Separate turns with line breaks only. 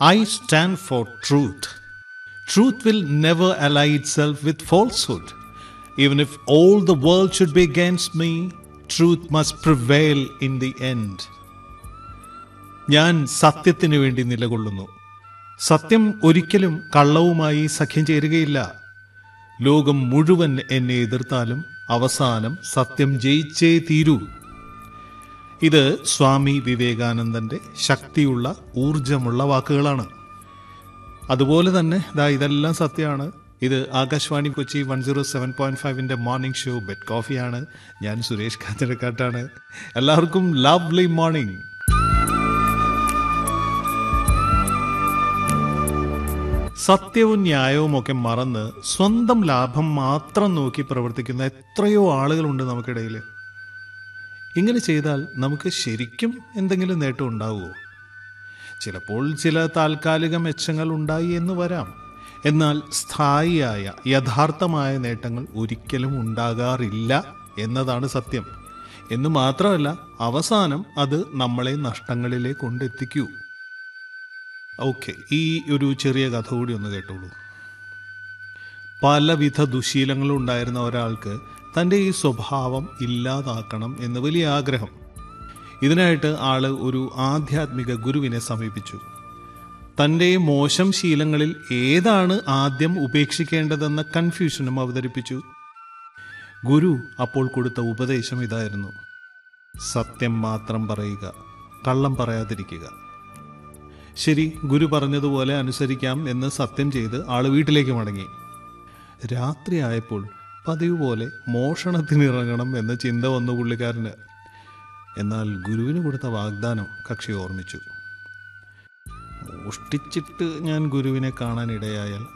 I stand for truth. Truth will never ally itself with falsehood. Even if all the world should be against me, truth must prevail in the end. ഞാൻ സത്യത്തിനു വേണ്ടി നിലകൊള്ളുന്നു സത്യം ഒരിക്കലും കള്ളവുമായി സഖ്യം ചേരുകയില്ല ലോകം മുഴുവൻ എന്നെ എതിർത്താലും അവസാനം സത്യം ജയിച്ചേ തീരൂ ഇത് സ്വാമി വിവേകാനന്ദന്റെ ശക്തിയുള്ള ഊർജമുള്ള വാക്കുകളാണ് അതുപോലെ തന്നെ ദാ ഇതെല്ലാം സത്യമാണ് ഇത് Akashvani Kochi one zero seven point ഫൈവിന്റെ മോർണിംഗ് ഷോ ബെഡ് കോഫിയാണ് ഞാൻ സുരേഷ് കാഞ്ഞിരക്കാട്ടാണ് എല്ലാവർക്കും ലവ്ലി മോർണിംഗ് സത്യവും ന്യായവും ഒക്കെ മറന്ന് സ്വന്തം ലാഭം മാത്രം നോക്കി പ്രവർത്തിക്കുന്ന എത്രയോ ആളുകളുണ്ട് നമുക്കിടയിൽ ഇങ്ങനെ ചെയ്താൽ നമുക്ക് ശരിക്കും എന്തെങ്കിലും നേട്ടം ഉണ്ടാവുമോ ചിലപ്പോൾ ചില താൽക്കാലിക മെച്ചങ്ങൾ ഉണ്ടായി എന്ന് വരാം എന്നാൽ സ്ഥായിയായ യഥാർത്ഥമായ നേട്ടങ്ങൾ ഒരിക്കലും ഉണ്ടാകാറില്ല എന്നതാണ് സത്യം എന്ന് മാത്രമല്ല അവസാനം അത് നമ്മളെ നഷ്ടങ്ങളിലേക്ക് കൊണ്ടെത്തിക്കൂ ഓക്കെ ഈ ഒരു ചെറിയ കഥ കൂടി ഒന്ന് കേട്ടോളൂ പലവിധ ദുശീലങ്ങളും ഉണ്ടായിരുന്ന ഒരാൾക്ക് തൻ്റെ ഈ സ്വഭാവം ഇല്ലാതാക്കണം എന്ന് വലിയ ആഗ്രഹം ഇതിനായിട്ട് ആള് ഒരു ആധ്യാത്മിക ഗുരുവിനെ സമീപിച്ചു തൻ്റെ മോശം ശീലങ്ങളിൽ ഏതാണ് ആദ്യം ഉപേക്ഷിക്കേണ്ടതെന്ന കൺഫ്യൂഷനും അവതരിപ്പിച്ചു ഗുരു അപ്പോൾ കൊടുത്ത ഉപദേശം ഇതായിരുന്നു സത്യം മാത്രം പറയുക കള്ളം പറയാതിരിക്കുക ശരി ഗുരു പറഞ്ഞതുപോലെ അനുസരിക്കാം എന്ന് സത്യം ചെയ്ത് ആള് വീട്ടിലേക്ക് മടങ്ങി രാത്രിയായപ്പോൾ പതിവ് പോലെ മോഷണത്തിനിറങ്ങണം എന്ന ചിന്ത വന്നു പുള്ളിക്കാരന് എന്നാൽ ഗുരുവിന് കൊടുത്ത വാഗ്ദാനം കക്ഷി ഓർമ്മിച്ചു മോഷ്ടിച്ചിട്ട് ഞാൻ ഗുരുവിനെ കാണാനിടയായാൽ